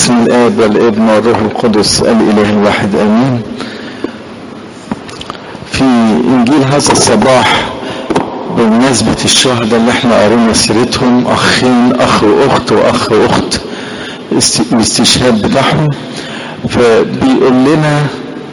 باسم الآب والابن والروح القدس الإله الواحد آمين في إنجيل هذا الصباح بمناسبة الشهداء اللي احنا قرينا سيرتهم أخين أخ وأخت وأخ وأخت الاستشهاد بتاعهم فبيقول لنا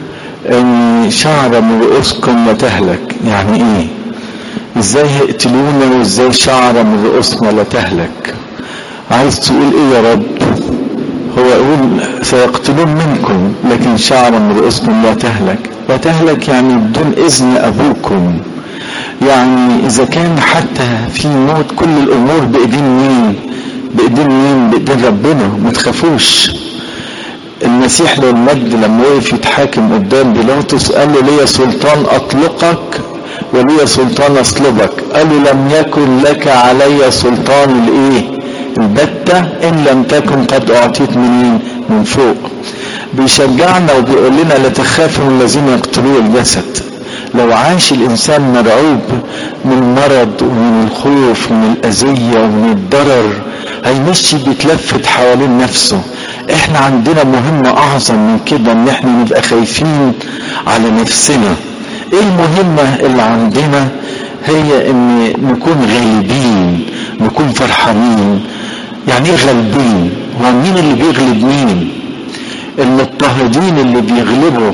ان شعر من رؤوسكم لا تهلك يعني ايه ازاي هيقتلونا وازاي شعر من رؤوسنا لا تهلك عايز تقول ايه يا رب هو يقول سيقتلون منكم لكن شعر من رؤوسكم لا تهلك لا تهلك يعني بدون اذن ابوكم يعني اذا كان حتى في موت كل الامور بايدين مين بايدين مين بايدين ربنا ما تخافوش المسيح له المجد لما وقف يتحاكم قدام بيلاطس قال له لي سلطان اطلقك ولي سلطان اصلبك قال له لم يكن لك علي سلطان الايه البتة ان لم تكن قد اعطيت منين من فوق بيشجعنا وبيقول لنا لا تخافوا من الذين يقتلوا الجسد لو عاش الانسان مرعوب من المرض ومن الخوف ومن الاذيه ومن الضرر هيمشي بيتلفت حوالين نفسه احنا عندنا مهمة اعظم من كده ان احنا نبقى خايفين على نفسنا ايه المهمة اللي عندنا هي ان نكون غالبين نكون فرحانين يعني ايه غالبين هو مين اللي بيغلب مين المضطهدين اللي بيغلبوا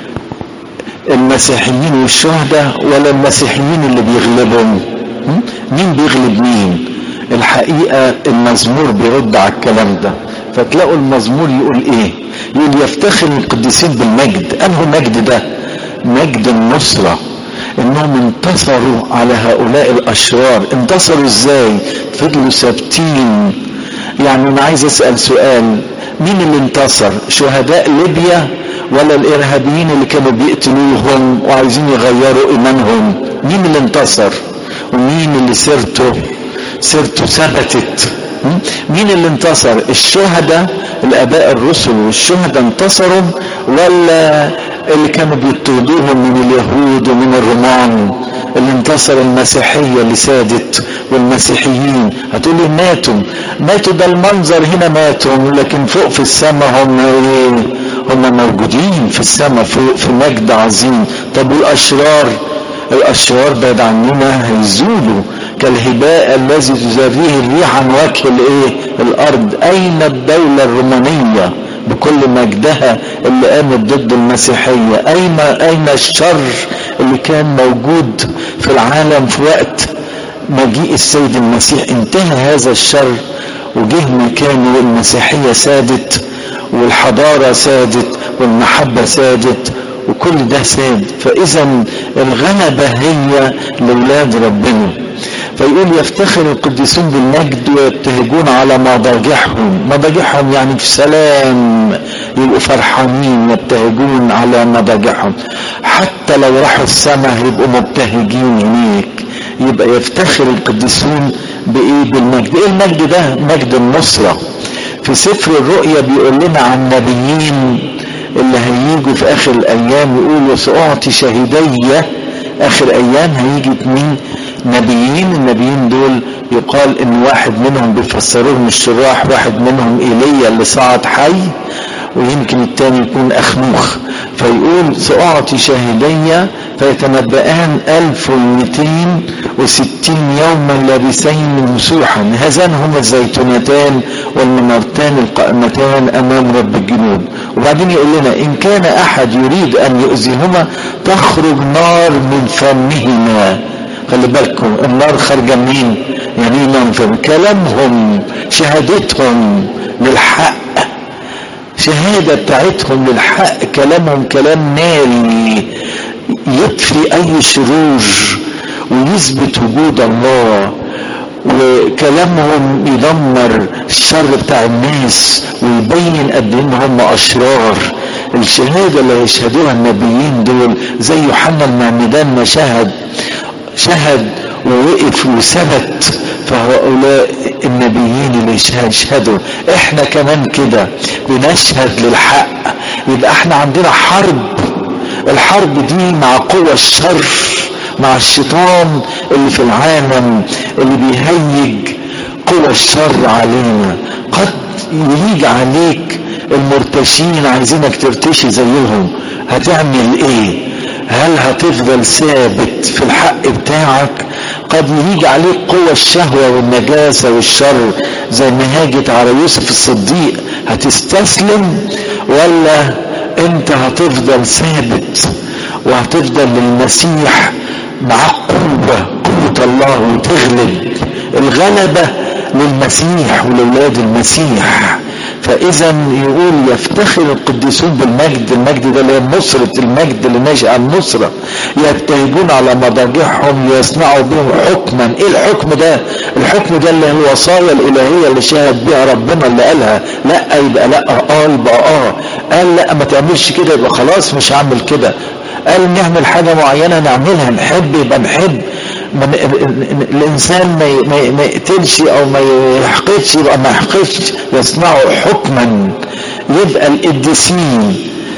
المسيحيين والشهداء ولا المسيحيين اللي بيغلبهم مين بيغلب مين الحقيقة المزمور بيرد على الكلام ده فتلاقوا المزمور يقول ايه يقول يفتخر القديسين بالمجد انه مجد ده مجد النصرة انهم انتصروا على هؤلاء الاشرار انتصروا ازاي فضلوا ثابتين يعني انا عايز اسأل سؤال مين اللي انتصر شهداء ليبيا ولا الارهابيين اللي كانوا بيقتلوهم وعايزين يغيروا ايمانهم مين اللي انتصر ومين اللي سيرته سيرته ثبتت مين اللي انتصر الشهداء الاباء الرسل والشهداء انتصروا ولا اللي كانوا بيضطهدوهم من اليهود ومن الرومان اللي انتصر المسيحيه اللي سادت والمسيحيين هتقول لي ماتوا ماتوا ده المنظر هنا ماتوا لكن فوق في السماء هم ايه هم موجودين في السماء فوق في مجد عظيم طب والاشرار الاشرار بعد عننا هيزولوا كالهباء الذي تزريه الريح عن وجه الايه الارض اين الدولة الرومانية بكل مجدها اللي قامت ضد المسيحية اين اين الشر اللي كان موجود في العالم في وقت مجيء السيد المسيح انتهى هذا الشر وجه مكانه المسيحية سادت والحضارة سادت والمحبة سادت وكل ده ساد فاذا الغلبة هي لولاد ربنا فيقول يفتخر القديسون بالمجد ويبتهجون على مضاجعهم مضاجعهم يعني في سلام يبقوا فرحانين يبتهجون على مضاجعهم حتى لو راحوا السماء يبقوا مبتهجين هناك يبقى يفتخر القديسون بايه بالمجد ايه المجد ده مجد النصرة في سفر الرؤيا بيقول لنا عن نبيين اللي هيجوا في اخر الايام يقول وسأعطي شهيدي اخر ايام هيجي اتنين نبيين النبيين دول يقال ان واحد منهم بيفسروهم الشراح واحد منهم ايليا اللي صعد حي ويمكن التاني يكون اخنوخ فيقول سأعطي شاهدي فيتنبأان ألف ومئتين وستين يوما لابسين مسوحا هذان هما الزيتونتان والمنارتان القائمتان أمام رب الجنود وبعدين يقول لنا إن كان أحد يريد أن يؤذيهما تخرج نار من فمهما خلي بالكم النار خارجة منين يعني منفر كلامهم شهادتهم للحق شهادة بتاعتهم للحق كلامهم كلام ناري يطفي أي شرور ويثبت وجود الله وكلامهم يدمر الشر بتاع الناس ويبين قد ان هم اشرار الشهاده اللي يشهدوها النبيين دول زي يوحنا المعمدان ما شهد شهد ووقف وثبت فهؤلاء النبيين اللي يشهدوا احنا كمان كده بنشهد للحق يبقى احنا عندنا حرب الحرب دي مع قوى الشر مع الشيطان اللي في العالم اللي بيهيج قوى الشر علينا قد يهيج عليك المرتشين عايزينك ترتشي زيهم هتعمل ايه هل هتفضل ثابت في الحق بتاعك قد يجي عليك قوة الشهوة والنجاسة والشر زي ما هاجت على يوسف الصديق هتستسلم ولا انت هتفضل ثابت وهتفضل للمسيح معاك قوة قوة الله وتغلب الغلبة للمسيح ولولاد المسيح فاذا يقول يفتخر القديسون بالمجد المجد ده اللي هي نصرة المجد اللي ناشئ عن النصرة يبتهجون على مضاجعهم ليصنعوا بهم حكما ايه الحكم ده الحكم ده اللي هي الوصايا الالهية اللي شاهد بها ربنا اللي قالها لا يبقى لا اه يبقى اه قال لا ما تعملش كده يبقى خلاص مش هعمل كده قال نعمل حاجة معينة نعملها نحب يبقى نحب من الانسان ما ما يقتلش او ما يحقدش يبقى ما يحقدش يصنعوا حكما يبقى القديسين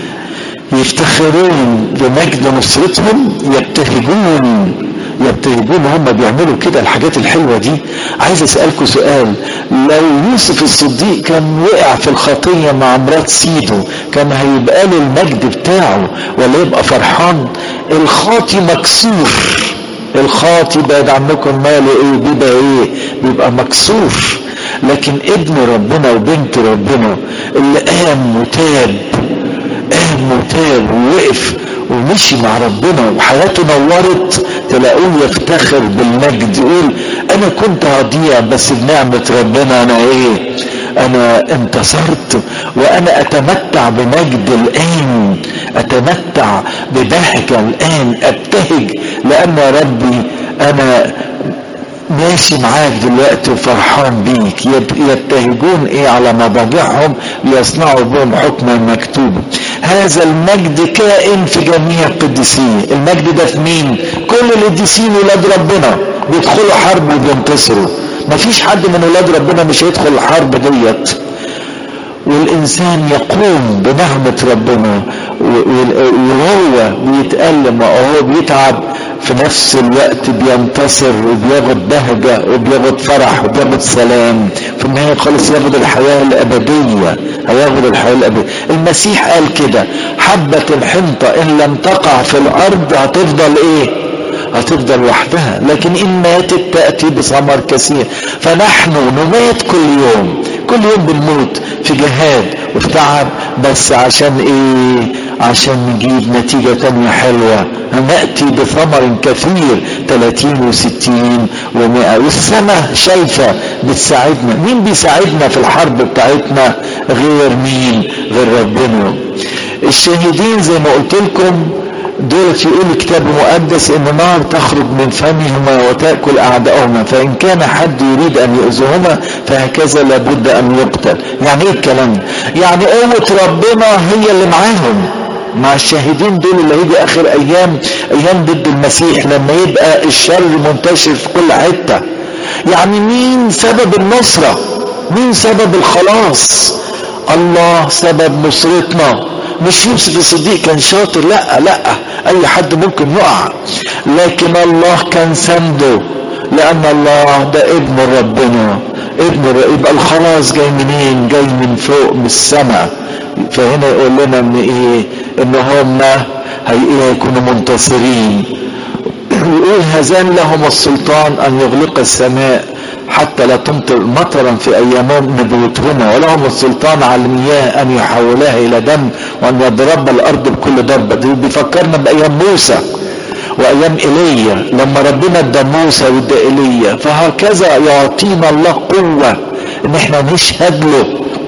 يفتخرون بمجد نصرتهم يبتهجون يبتهجون هم بيعملوا كده الحاجات الحلوة دي عايز اسألكم سؤال لو يوسف الصديق كان وقع في الخطية مع مرات سيده كان هيبقى له المجد بتاعه ولا يبقى فرحان الخاطي مكسور الخاطي بعد عنكم ماله ايه بيبقى ايه بيبقى مكسور لكن ابن ربنا وبنت ربنا اللي قام وتاب قام وتاب ووقف ومشي مع ربنا وحياته نورت تلاقوه يفتخر بالمجد يقول انا كنت هضيع بس بنعمة ربنا انا ايه انا انتصرت وانا اتمتع بمجد الان اتمتع ببهجة الان ابتهج لان ربي انا ماشي معاك دلوقتي وفرحان بيك يبتهجون ايه على مضاجعهم ليصنعوا بهم حكما مكتوبا هذا المجد كائن في جميع القديسين المجد ده في مين كل القديسين ولاد ربنا بيدخلوا حرب وبينتصروا مفيش حد من ولاد ربنا مش هيدخل الحرب ديت والإنسان يقوم بنعمة ربنا وهو بيتألم وهو بيتعب في نفس الوقت بينتصر وبياخد بهجة وبياخد فرح وبياخد سلام في النهاية خالص ياخد الحياة الأبدية هياخد الحياة الأبدية المسيح قال كده حبة الحنطة إن لم تقع في الأرض هتفضل إيه هتفضل وحدها لكن إن ماتت تأتي بثمر كثير فنحن نمات كل يوم كل يوم بنموت في جهاد وفي تعب بس عشان ايه عشان نجيب نتيجة تانية حلوة نأتي بثمر كثير 30 و60 و100 والسماء شايفة بتساعدنا مين بيساعدنا في الحرب بتاعتنا غير مين غير ربنا الشاهدين زي ما قلت لكم دولت يقول الكتاب المقدس ان نار تخرج من فمهما وتأكل اعدائهما فان كان حد يريد ان يؤذيهما فهكذا لابد ان يقتل يعني ايه الكلام يعني قوة ربنا هي اللي معاهم مع الشاهدين دول اللي هيجي اخر ايام ايام ضد المسيح لما يبقى الشر منتشر في كل حتة يعني مين سبب النصرة مين سبب الخلاص الله سبب نصرتنا مش يوسف الصديق كان شاطر لا لا اي حد ممكن يقع لكن الله كان سنده لان الله ده ابن ربنا ابن يبقى الخلاص جاي منين جاي من فوق من السماء فهنا يقول لنا ان ايه ان هم هيكونوا منتصرين يقول هذان لهم السلطان ان يغلق السماء حتى لا تمطر مطرا في ايامهم نبوتهما ولهم السلطان على المياه ان يحولها الى دم وان يضرب الارض بكل ضربه دي بيفكرنا بايام موسى وايام ايليا لما ربنا ادى موسى وادى ايليا فهكذا يعطينا الله قوه ان احنا نشهد له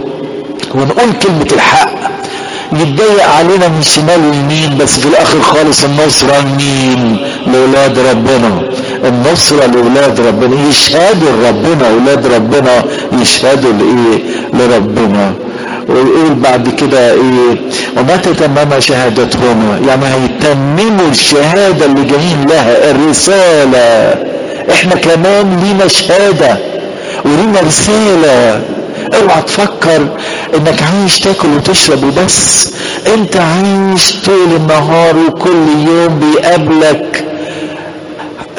ونقول كلمه الحق يتضيق علينا من شمال ويمين بس في الاخر خالص النصرة لمين لولاد ربنا النصرة لولاد ربنا يشهدوا لربنا ولاد ربنا يشهدوا لايه لربنا ويقول بعد كده ايه ومتى تمم شهادتهما يعني هيتمموا الشهادة اللي جايين لها الرسالة احنا كمان لينا شهادة ولينا رسالة اوعى تفكر انك عايش تاكل وتشرب وبس انت عايش طول النهار وكل يوم بيقابلك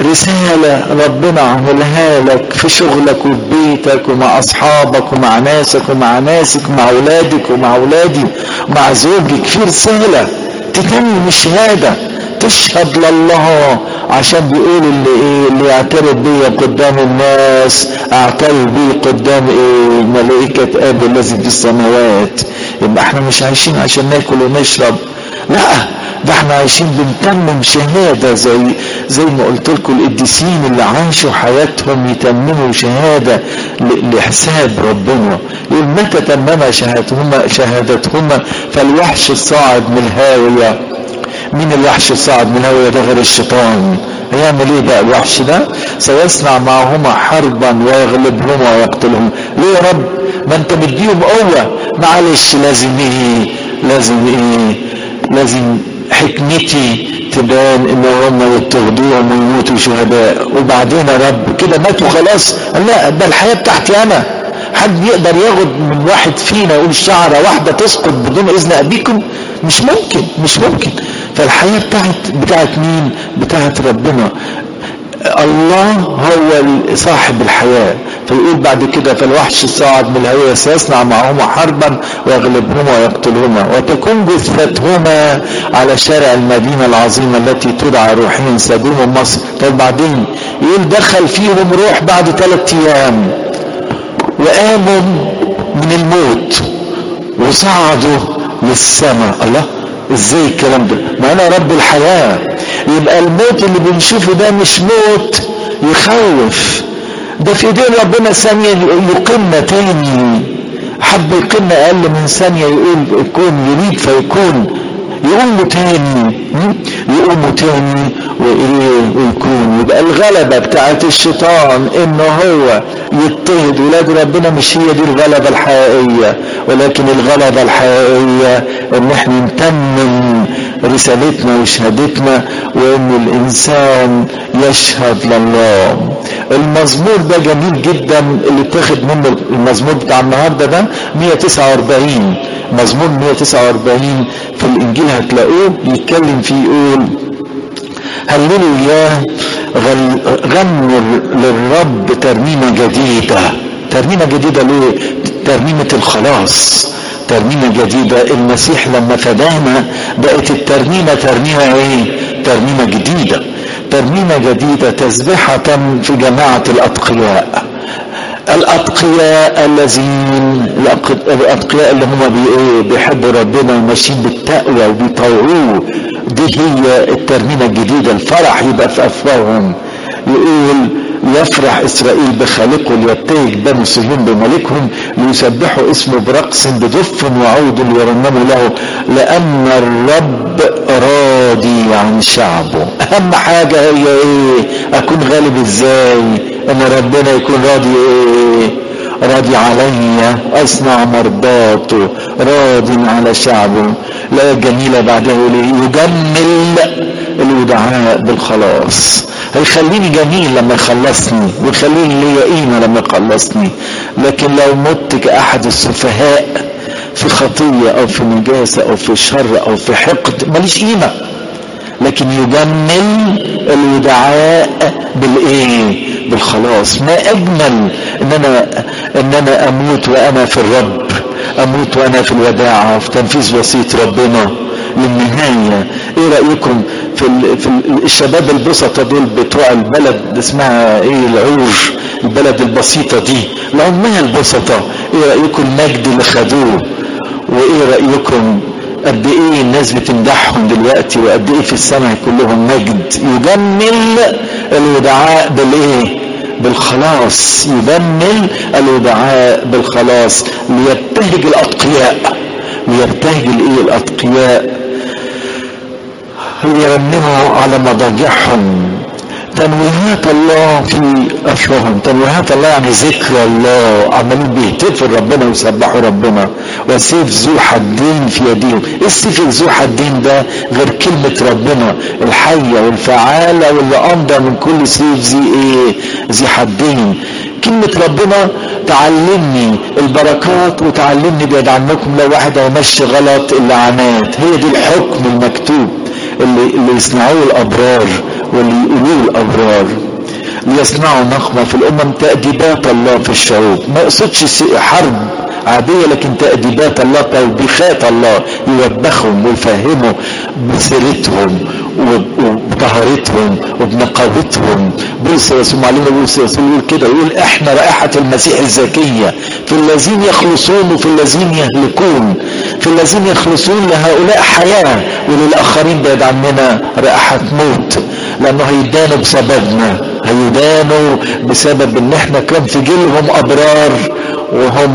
رسالة ربنا عملها لك في شغلك وفي بيتك ومع أصحابك ومع ناسك ومع ناسك ومع أولادك ومع أولادي ومع زوجك في رسالة تتم الشهادة تشهد لله عشان بيقول اللي ايه اللي يعترف بيا قدام الناس اعترف بيه قدام ايه ملائكة اب الذي في السماوات يبقى احنا مش عايشين عشان ناكل ونشرب لا ده احنا عايشين بنتمم شهادة زي زي ما قلت لكم القديسين اللي عاشوا حياتهم يتمموا شهادة لحساب ربنا يقول متى تمم شهادتهما شهادتهما فالوحش الصاعد من الهاوية مين الوحش الصاعد من الهاوية ده غير الشيطان هيعمل ايه بقى الوحش ده سيصنع معهما حربا ويغلبهما ويقتلهم ليه يا رب ما انت مديهم قوة معلش لازم ايه لازم ايه لازم حكمتي تبان ان هم يتخذوهم ويموتوا شهداء وبعدين يا رب كده ماتوا خلاص لا ده الحياه بتاعتي انا حد يقدر ياخد من واحد فينا يقول شعره واحده تسقط بدون اذن ابيكم مش ممكن مش ممكن فالحياه بتاعت بتاعت مين بتاعت ربنا الله هو صاحب الحياة فيقول بعد كده فالوحش صاعد من الهوية سيصنع معهما حربا ويغلبهما ويقتلهما وتكون جثتهما على شارع المدينة العظيمة التي تدعى روحيا سدوم مصر طيب بعدين يقول دخل فيهم روح بعد ثلاثة أيام وقاموا من الموت وصعدوا للسماء الله ازاي الكلام ده ما انا رب الحياة يبقى الموت اللي بنشوفه ده مش موت يخوف ده في ايدين ربنا ثانية يقيمنا تاني حب يقيمنا اقل من ثانية يقول يكون يريد فيكون يقوموا تاني يقوموا تاني وايه ويكون يبقى الغلبة بتاعت الشيطان ان هو يضطهد ولاد ربنا مش هي دي الغلبة الحقيقية ولكن الغلبة الحقيقية ان احنا نتمم رسالتنا وشهادتنا وان الانسان يشهد لله المزمور ده جميل جدا اللي اتاخد منه المزمور بتاع النهارده ده 149 مزمور 149 في الانجيل هتلاقوه يتكلم فيه يقول هللوا اياه غنوا للرب ترنيمه جديده ترنيمه جديده ليه ترنيمه الخلاص ترنيمه جديده المسيح لما فدانا بقت الترنيمه ترنيمه ايه ترنيمه جديده ترنيمه جديده تسبحه في جماعه الاتقياء الاتقياء الذين الاتقياء اللي هم بيحبوا ربنا وماشيين بالتقوى وبيطوعوه دي هي الترنيمه الجديده الفرح يبقى في افواههم يقول يفرح اسرائيل بخالقه ليبتهج بنو صهيون بملكهم ليسبحوا اسمه برقص بدف وعود يرنموا له لان الرب راضي عن شعبه اهم حاجه هي ايه اكون غالب ازاي ان ربنا يكون راضي ايه راضي علي اصنع مرضاته راض على شعبه لا جميلة بعدها يقول يجمل الودعاء بالخلاص هيخليني جميل لما يخلصني ويخليني ليا قيمة لما يخلصني لكن لو مت كأحد السفهاء في خطية او في نجاسة او في شر او في حقد ماليش قيمة لكن يجمل الودعاء بالايه بالخلاص ما اجمل ان انا ان انا اموت وانا في الرب اموت وانا في الوداعة في تنفيذ وصية ربنا للنهاية ايه رأيكم في, ال... في ال... الشباب البسطة دول بتوع البلد اسمها ايه العوج البلد البسيطة دي العمال البسطة ايه رأيكم المجد اللي خدوه وايه رأيكم قد ايه الناس بتمدحهم دلوقتي وقد ايه في السماء كلهم مجد يجمل الودعاء بالايه بالخلاص يجمل الودعاء بالخلاص ليبتهج الاتقياء ليبتهج الايه الاتقياء ليرنموا على مضاجعهم تنويهات الله في افواههم تنويهات الله يعني ذكر الله عمالين بيهتفوا ربنا ويسبحوا ربنا وسيف ذو حدين في يديهم ايه السيف ذو حدين ده غير كلمة ربنا الحية والفعالة واللي امضى من كل سيف ذي ايه ذي حدين كلمة ربنا تعلمني البركات وتعلمني بعد عنكم لو واحد هيمشي غلط اللعنات هي دي الحكم المكتوب اللي, اللي يصنعوه الابرار واللي يقولوه الابرار ليصنعوا نقمة في الأمم تأديبات الله في الشعوب ما يقصدش حرب عادية لكن تأديبات الله توبيخات الله يوبخهم ويفهموا بسيرتهم وبطهارتهم وبنقاوتهم بولس الرسول معلمنا بولس الرسول يقول كده يقول احنا رائحة المسيح الزكية في الذين يخلصون وفي الذين يهلكون في الذين يخلصون لهؤلاء حياة وللآخرين بعد عننا رائحة موت لأنه هيدانوا بسببنا هيدانوا بسبب ان احنا كان في جيلهم أبرار وهم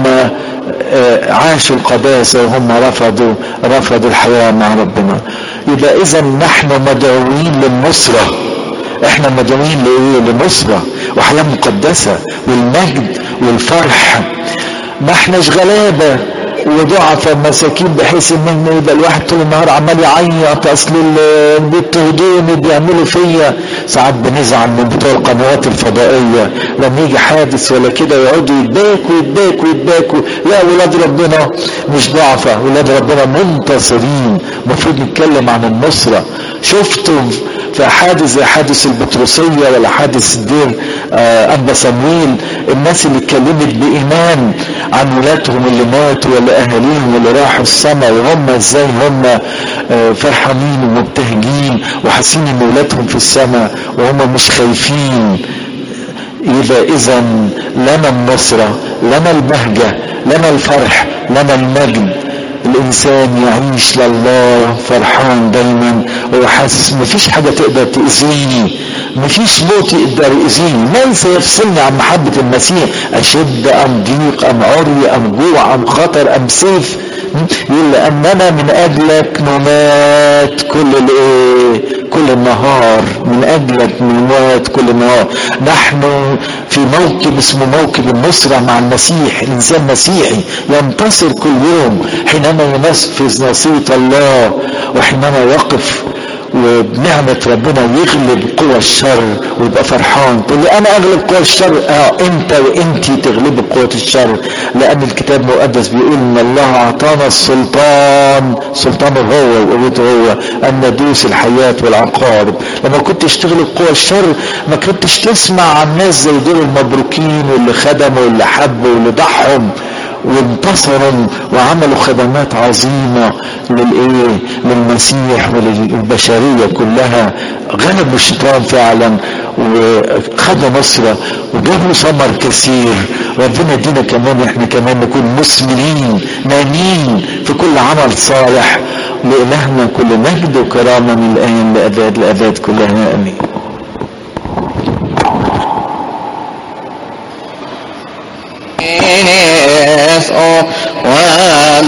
عاشوا القداسة وهم رفضوا رفضوا الحياة مع ربنا يبقى اذا نحن مدعوين للنصرة احنا مدعوين لايه لنصرة وحياة مقدسة والمجد والفرح ما احناش غلابة وضعف مساكين بحيث ان يبقى الواحد طول النهار عمال يعيط اصل بيضطهدوني بيعملوا فيا ساعات بنزعل من بتوع القنوات الفضائيه لما يجي حادث ولا كده يقعدوا يتباكوا يتباكوا يتباكوا لا ولاد ربنا مش ضعفة ولاد ربنا منتصرين المفروض نتكلم عن النصره شفتم في حادث زي حادث البطرسية ولا حادث الدير آه أنبا صمويل الناس اللي اتكلمت بإيمان عن ولادهم اللي ماتوا ولا أهاليهم اللي راحوا السماء وهم ازاي هم آه فرحانين ومبتهجين وحاسين ان ولادهم في السماء وهم مش خايفين يبقى اذا لنا النصرة لنا البهجة لنا الفرح لنا المجد الانسان يعيش لله فرحان دايما وحاسس مفيش حاجه تقدر تاذيني مفيش موت يقدر يأذيني من سيفصلني عن محبة المسيح أشد أم ضيق أم عري أم جوع أم خطر أم سيف يقول لأننا من أجلك نمات كل الإيه كل النهار من أجلك نمات كل النهار نحن في موكب اسمه موكب النصرة مع المسيح الإنسان مسيحي ينتصر كل يوم حينما ينفذ نصية الله وحينما يقف وبنعمة ربنا يغلب قوى الشر ويبقى فرحان تقول لي انا اغلب قوى الشر اه انت وانت تغلب قوة الشر لان الكتاب المقدس بيقول ان الله اعطانا السلطان سلطانه هو وقوته هو ان ندوس الحياة والعقارب لما كنت تغلب قوى الشر ما كنتش تسمع عن ناس زي دول المبروكين واللي خدموا واللي حبوا واللي ضحوا وانتصروا وعملوا خدمات عظيمة للايه للمسيح وللبشرية كلها غلبوا الشيطان فعلا وخدوا نصرة وجابوا ثمر كثير ربنا يدينا كمان احنا كمان نكون مثمرين نامين في كل عمل صالح لإلهنا كل مجد وكرامة من الآن لأباد لأباد كلها آمين